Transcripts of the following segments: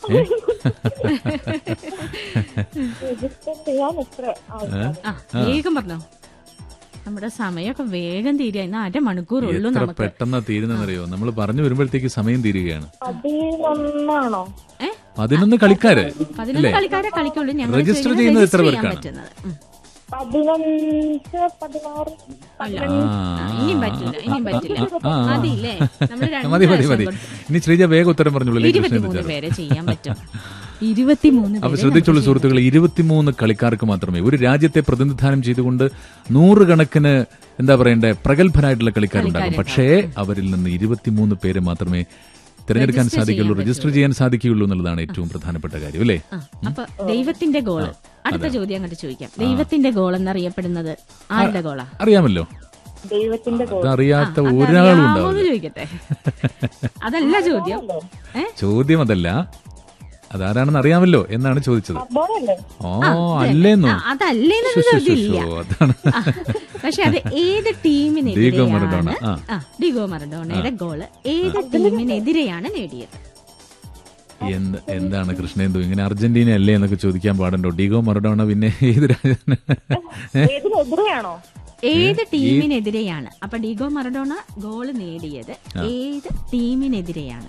Register ചെയ്യാൻ എത്ര ആൾക്കാർ ആ വേഗം പറഞ്ഞോ നമ്മുടെ സമയമൊക്കെ വേഗം തീരുക ഇന്ന് അരമണിക്കൂറുള്ളൂ എത്ര നമുക്ക് പെട്ടെന്ന് തീരുന്നറിയോ നമ്മൾ പറഞ്ഞു വരുമ്പോഴത്തേക്ക് സമയം തീരുകയാണ് പതിനൊന്നാണോ ഏ പതിനൊന്ന് കളിക്കാര് പതിനൊന്ന് കളിക്കാരെ കളിക്കുള്ളൂ ഞങ്ങൾ Register ചെയ്യുന്നത് ചെയ്യുന്നത് എത്ര register ചെയ്യാൻ പേർക്കാണ്? പറ്റുന്നത്. ഉം. പതിനഞ്ച് പതിനാറ് അല്ല ആ, ആ, ഇനിയും പറ്റില്ല ഇനിയും പറ്റില്ല ആ, ആ. മതിയില്ലേ നമ്മൾ രണ്ട് മതി മതി മതി പ്രാവശ്യം ഇനി ശ്രീജ വേഗം ഉത്തരം പറഞ്ഞോളൂ കൃഷ്ണൻ ഇരുപത്തിമൂന്ന് പേരെ ചെയ്യാൻ പറ്റും ഇരുപത്തിമൂന്ന് അപ്പൊ പേരെ ശ്രദ്ധിച്ചോളൂ സുഹൃത്തുക്കളെ ഇരുപത്തിമൂന്ന് കളിക്കാർക്ക് മാത്രമേ ഒരു രാജ്യത്തെ പ്രതിനിധാനം ചെയ്തുകൊണ്ട് നൂറുകണക്കിന് എന്താ പറയണ്ടേ പ്രഗത്ഭരായിട്ടുള്ള കളിക്കാരുണ്ടാകും പക്ഷേ അവരിൽ നിന്ന് ഇരുപത്തിമൂന്ന് പേര് മാത്രമേ തിരഞ്ഞെടുക്കാൻ Register സാധിക്കുള്ളൂ ചെയ്യാൻ രജിസ്റ്റർ ചെയ്യാൻ സാധിക്കുകയുള്ളൂ എന്നുള്ളതാണ് ഏറ്റവും പ്രധാനപ്പെട്ട കാര്യം അല്ലേ ആ, അപ്പൊ ദൈവത്തിന്റെ ഗോള് അടുത്ത ചോദ്യം അങ്ങോട്ട് ചോദിക്കാം ദൈവത്തിന്റെ ഗോൾ എന്നറിയപ്പെടുന്നത് ആരുടെ ഗോളാ അറിയാമല്ലോ ദൈവത്തിന്റെ ഗോൾ അതറിയാത്ത ആ, ഒരാളും അതറിയാമോന്ന് ഉണ്ടാവില്ല ചോദിക്കട്ടെ അതല്ല ചോദ്യം ഏ ചോദ്യം അതല്ല അതാരാണെന്ന് അറിയാമല്ലോ എന്നാണ് ചോദിച്ചത് അബ്ബോണല്ലേ ഓ അല്ലേന്നോ ആ, അതല്ലേന്ന് ശോ, ശോ, ശോ, ചോദ്യമില്ല ശോ, അതാണ് ആ, പക്ഷെ അത് ഏത് ഡീഗോ മറഡോണ, ടീമിനെതിരെയാണ് ആ. ആ, ഡിഗോ മറഡോണയുടെ ഗോള് ഏത് ടീമിനെതിരെയാണ് നേടിയത് എന്ത് എന്താണ് കൃഷ്ണേന്ദു ഇങ്ങനെ അർജന്റീന അല്ലേ എന്നൊക്കെ ചോദിക്കാൻ പാടുണ്ടോ ഡിഗോ മറഡോണ പിന്നെ ഏത് രാജ്യം ഏതിനെതിരെയാണോ ഏത് ടീമിനെതിരെയാണ് അപ്പൊ ഡിഗോ മറഡോണ ഗോള് നേടിയത് ഏത് ടീമിനെതിരെയാണ്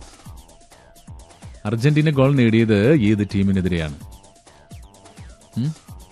അർജന്റീന ഗോൾ നേടിയത് ഏത് ടീമിനെതിരെയാണ് ഉം?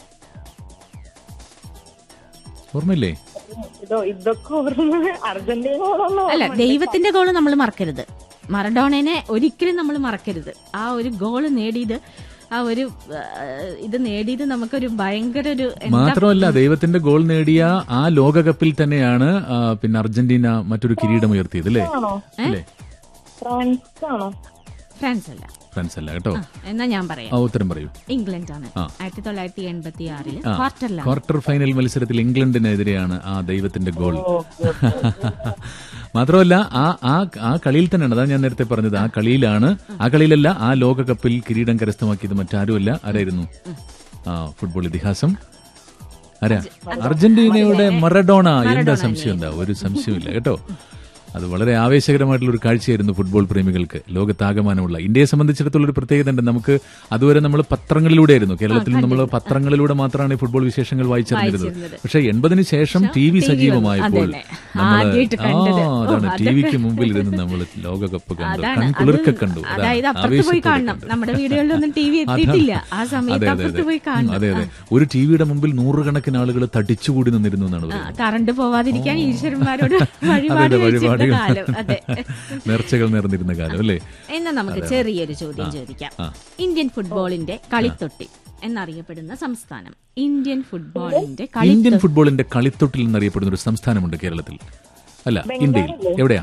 ഓർമ്മയില്ലേ ഇതോ ഇതൊക്കെ ഓർമ്മ അർജന്റീനയോടൊന്നും അല്ല ദൈവത്തിന്റെ ഗോള് നമ്മൾ മറക്കരുത് മറഡോണനെ ഒരിക്കലും നമ്മൾ മറക്കരുത് ആ ഒരു ഗോള് നേടിയത് ആ ഒരു ആ, ഇത് നേടിയത് നമുക്കൊരു ഭയങ്കര ഒരു എന്താ മാത്രമല്ല ദൈവത്തിന്റെ ഗോൾ നേടിയ ആ ലോകകപ്പിൽ തന്നെയാണ് ആ, പിന്നെ അർജന്റീന മറ്റൊരു കിരീടം ഉയർത്തിയത് അല്ലേ ആണോ അല്ലേ ഫ്രാൻസ് ആണോ ഫ്രാൻസ് അല്ല ഫ്രാൻസ് അല്ല കേട്ടോ ആ, എന്നാ ഞാൻ പറയാം ആ ഉത്തരം പറയൂ ഇംഗ്ലണ്ട് ആണ് ആ. ആയിരത്തി തൊള്ളായിരത്തി എൺപത്തി ആറില് ആ. ക്വാർട്ടറിലാണ് ക്വാർട്ടർ ഫൈനൽ മത്സരത്തിൽ ഇംഗ്ലണ്ടിനെതിരെയാണ് ആ ദൈവത്തിന്റെ ഗോൾ മാത്രമല്ല ആ ആ ആ കളിയിൽ തന്നെയാണ് അതാണ് ഞാൻ നേരത്തെ പറഞ്ഞത് ആ കളിയിലാണ് ആ കളിയിലല്ല ആ ലോകകപ്പിൽ കിരീടം കരസ്ഥമാക്കിയത് മറ്റാരുമല്ല ആരായിരുന്നു ആ ഫുട്ബോൾ ഇതിഹാസം ആരാ അർജന്റീനയുടെ മറഡോണ എന്താ സംശയം എന്താ ഒരു സംശയമില്ല കേട്ടോ അത് വളരെ ആവേശകരമായിട്ടുള്ള ഒരു കാഴ്ചയായിരുന്നു ഫുട്ബോൾ പ്രേമികൾക്ക് ലോകത്താകമാനമുള്ള ഇന്ത്യയെ സംബന്ധിച്ചിടത്തോളം ഒരു പ്രത്യേകത ഉണ്ട് നമുക്ക് അതുവരെ നമ്മൾ പത്രങ്ങളിലൂടെയായിരുന്നു കേരളത്തിൽ നമ്മൾ പത്രങ്ങളിലൂടെ മാത്രമാണ് ഈ ഫുട്ബോൾ വിശേഷങ്ങൾ വായിച്ചറിഞ്ഞിരുന്നത് വായിച്ചിരുന്നത്. പക്ഷെ എൺപതിന് ശേഷം ടി വി TV സജീവമായപ്പോൾ അതന്നെ. നമ്മള് ആദ്യായിട്ട് ആ കണ്ടത്. ഓ, അതാണ് അത് ടി വിക്ക് മുമ്പിൽ ഇരുന്ന് നമ്മൾ ലോകകപ്പ് കണ്ടു അതാണ് കൺകുളിർക്കെ അത് കണ്ടു അതാണ് അതായത് അപ്പുറത്ത് പോയി ആവേശത്തോടെ കാണണം കണ്ടു. നമ്മുടെ വീടുകളിലൊന്നും ടി വി എത്തിയിട്ടില്ല ആ അതെ സമയത്ത് അതെ അപ്പുറത്ത് അതെ പോയി ഉം, കാണണം അതെ അതെ ഒരു ടിവിയുടെ മുമ്പിൽ നൂറുകണക്കിന് ആളുകൾ തടിച്ചുകൂടി നിന്നിരുന്നു എന്നാണ് ആ, പറയുന്നത് കറണ്ട് പോവാതിരിക്കാൻ ഈശ്വരന്മാരോട് വഴിപാട് അതിന്റെ കഴിച്ചിരുന്ന വഴിപാടുകൾ കാലം അതെ നേർച്ചകൾ നേർന്നിരുന്ന കാലം അല്ലേ എന്നാ നമുക്ക് ചെറിയൊരു ചോദ്യം ചോദിക്കാം ആ. ഇന്ത്യൻ ഫുട്ബോളിന്റെ കളിത്തൊട്ടി എന്നറിയപ്പെടുന്ന സംസ്ഥാനം ഇന്ത്യൻ ഫുട്ബോളിന്റെ ഇന്ത്യൻ കളിത്തൊട്ടി ഫുട്ബോളിന്റെ കളിത്തൊട്ടിൽ എന്നറിയപ്പെടുന്ന ഒരു സംസ്ഥാനമുണ്ട് കേരളത്തിൽ അല്ല ഇന്ത്യയിൽ എവിടെയാ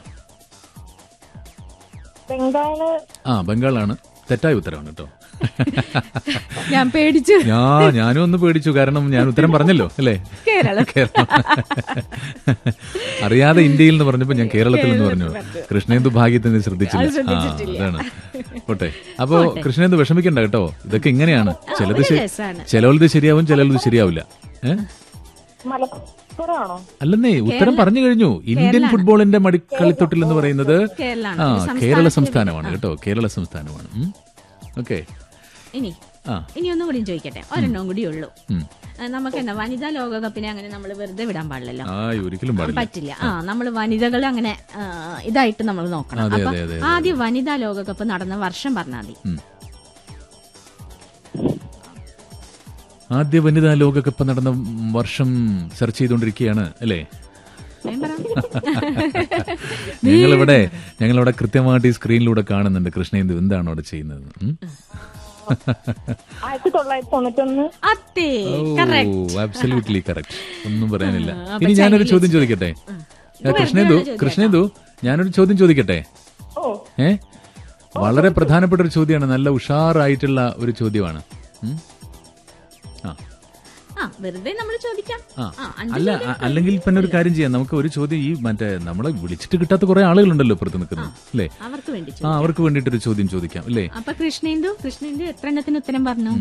ബംഗാള് ആ ബംഗാളാണ് തെറ്റായ ഉത്തരവാണ് കേട്ടോ ഞാൻ പേടിച്ചു ഞാ ഞാനും ഒന്ന് പേടിച്ചു കാരണം ഞാൻ ഉത്തരം പറഞ്ഞല്ലോ അല്ലേ കേരളം കേരളം അറിയാതെ ഇന്ത്യയിൽ എന്ന് പറഞ്ഞപ്പോ ഞാൻ കേരളത്തിൽ എന്ന് പറഞ്ഞു കൃഷ്ണേന്ദു ഭാഗ്യത്തിന് ശ്രദ്ധിച്ചില്ല അത് ശ്രദ്ധിച്ചിട്ടില്ല. ആ, അതാണ് പോട്ടെ അപ്പോ കൃഷ്ണേന്ദു വിഷമിക്കണ്ട കേട്ടോ ഇതൊക്കെ ഇങ്ങനെയാണ് ചിലത് ഒരു ശ- രസാണ്. ചിലത് ശരിയാവും ചിലത് ശരിയാവില്ല ഏ മലപ്പുറമാണോ അല്ലെന്നേ ഉത്തരം പറഞ്ഞു കഴിഞ്ഞു ഇന്ത്യൻ ഫുട്ബോളിന്റെ മടി കളിത്തൊട്ടിൽ എന്ന് പറയുന്നത് കേരളാണ്. ആ ഒരു കേരള സംസ്ഥാനത്തിന് സംസ്ഥാനമാണ് കേട്ടോ കേരള സംസ്ഥാനമാണ് ഓക്കെ ഇനി ആ ഇനി ഒന്നും കൂടി ചോദിക്കട്ടെ ഒരെണ്ണം കൂടി ഉള്ളൂ ഉം. നമുക്ക് എന്താ വനിതാ ലോകകപ്പിനെ അങ്ങനെ നമ്മൾ വെറുതെ വിടാൻ പാടില്ലല്ലോ ആ ഒരിക്കലും പാടില്ല പറ്റില്ല ആ നമ്മൾ വനിതകളെ അങ്ങനെ ആ, ഇതായിട്ട് നമ്മൾ നോക്കണം അതെ, അപ്പൊ അതെ, അതെ, ആദ്യം വനിതാ ലോകകപ്പ് നടന്ന വർഷം പറഞ്ഞാൽ മതി ഉം. ആദ്യ വനിതാ ലോകകപ്പ് നടന്ന വർഷം സെർച്ച് ചെയ്തുകൊണ്ടിരിക്കുകയാണ് അല്ലേ വേഗം പറ. ഞങ്ങളിവിടെ ഞങ്ങളിവിടെ കൃത്യമായിട്ട് ഈ സ്ക്രീനിലൂടെ കാണുന്നുണ്ട് കൃഷ്ണേന്ദു എന്താണ് അവിടെ ചെയ്യുന്നത് ഉം? ആയിരത്തി തൊള്ളായിരത്തി തൊണ്ണൂറ്റൊന്ന് അതെ correct. ഓ അബ്സല്യൂട്ട്ലി കറക്റ്റ് ഒന്നും പറയാനില്ല ഇനി ഞാനൊരു ചോദ്യം ചോദിക്കട്ടെ ഏ, കൃഷ്ണേന്ദു കൃഷ്ണേന്ദു ഞാനൊരു ചോദ്യം ചോദിക്കട്ടെ ഓ ഏ വളരെ പ്രധാനപ്പെട്ട ഒരു ചോദ്യമാണ് നല്ല ഉഷാറായിട്ടുള്ള ഒരു ചോദ്യമാണ് ഉം? ആ ആ വെറുതെ നമ്മൾ ചോദിക്കാം ആ. ആ, അഞ്ച് അല്ല അ- അല്ലെങ്കിൽ പിന്നെ ഒരു കാര്യം ചെയ്യാം നമുക്ക് ഒരു ചോദ്യം ഈ മറ്റേ നമ്മളെ വിളിച്ചിട്ട് കിട്ടാത്ത കുറെ ആളുകളുണ്ടല്ലോ പുറത്ത് നിൽക്കുന്നത് അല്ലേ അവർക്ക് വേണ്ടി ആ ചോദിക്കാം അവർക്ക് വേണ്ടിയിട്ടൊരു ചോദ്യം ചോദിക്കാം അല്ലേ അപ്പൊ കൃഷ്ണേന്ദു കൃഷ്ണേന്ദു എത്ര എണ്ണത്തിന് ഉത്തരം പറഞ്ഞു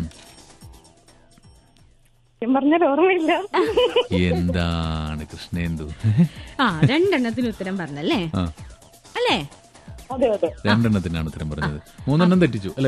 സത്യം പറഞ്ഞാൽ ഓർമ്മയില്ല എന്താണ് കൃഷ്ണേന്ദു ആ രണ്ടെണ്ണത്തിന് ഉത്തരം പറഞ്ഞല്ലേ ആ അല്ലേ അതെ അതെ രണ്ടെണ്ണത്തിനാണ് ഉത്തരം പറഞ്ഞത് മൂന്നെണ്ണം തെറ്റിച്ചു അല്ലെ